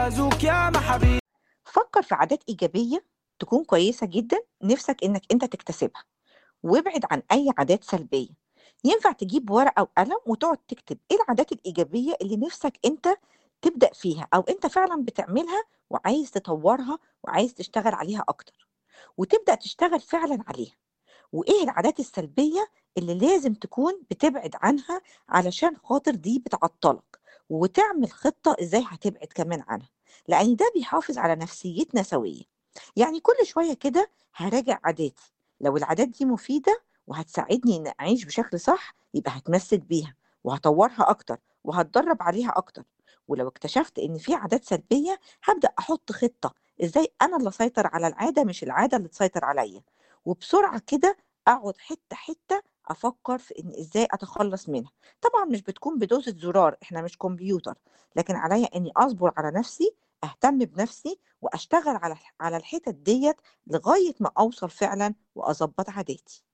بازوك يا محبيب فكر في عادات إيجابية تكون كويسة جدا نفسك إنك أنت تكتسبها وابعد عن أي عادات سلبية ينفع تجيب ورقة وقلم وتقعد تكتب إيه العادات الإيجابية اللي نفسك أنت تبدأ فيها أو أنت فعلا بتعملها وعايز تطورها وعايز تشتغل عليها أكتر وتبدأ تشتغل فعلا عليها وإيه العادات السلبية اللي لازم تكون بتبعد عنها علشان خاطر دي بتعطلك وتعمل خطة إزاي هتبعد كمان عنها لأن ده بيحافظ على نفسيتنا سوية يعني كل شوية كده هراجع عاداتي لو العادات دي مفيدة وهتساعدني إن أعيش بشكل صح يبقى هتمسك بيها وهطورها أكتر وهتدرب عليها أكتر ولو اكتشفت إن في عادات سلبية هبدأ أحط خطة إزاي أنا اللي أسيطر على العادة مش العادة اللي تسيطر عليا وبسرعة كده أقعد حتة حتة أفكر في إن إزاي أتخلص منها طبعا مش بتكون بدوسة زرار إحنا مش كمبيوتر لكن عليا إني أصبر على نفسي أهتم بنفسي وأشتغل على على الحتت ديت لغاية ما أوصل فعلا وأظبط عاداتي